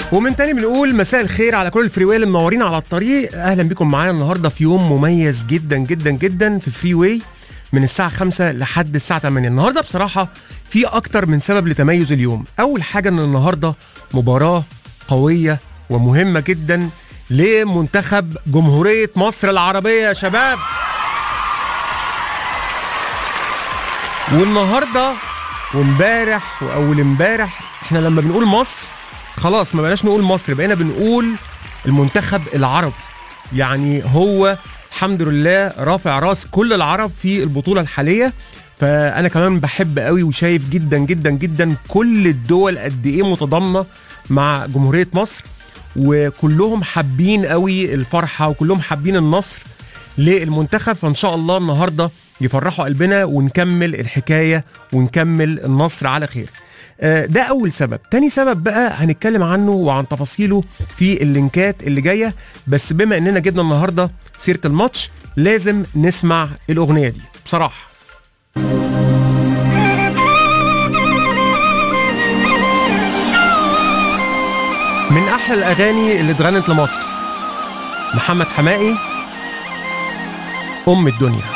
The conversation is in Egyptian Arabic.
ومن تاني بنقول مساء الخير على كل الفري واي اللي منورين على الطريق اهلا بكم معانا النهارده في يوم مميز جدا جدا جدا في الفري واي من الساعه 5 لحد الساعه 8 النهارده بصراحه في اكتر من سبب لتميز اليوم اول حاجه ان النهارده مباراه قويه ومهمه جدا لمنتخب جمهوريه مصر العربيه يا شباب والنهارده وامبارح واول امبارح احنا لما بنقول مصر خلاص ما بقناش نقول مصر بقينا بنقول المنتخب العربي يعني هو الحمد لله رافع راس كل العرب في البطوله الحاليه فانا كمان بحب قوي وشايف جدا جدا جدا كل الدول قد ايه متضامنه مع جمهوريه مصر وكلهم حابين قوي الفرحه وكلهم حابين النصر للمنتخب فان شاء الله النهارده يفرحوا قلبنا ونكمل الحكايه ونكمل النصر على خير آه، ده اول سبب تاني سبب بقى هنتكلم عنه وعن تفاصيله في اللينكات اللي جايه بس بما اننا جبنا النهارده سيره الماتش لازم نسمع الاغنيه دي بصراحه من احلى الاغاني اللي اتغنت لمصر محمد حمائي ام الدنيا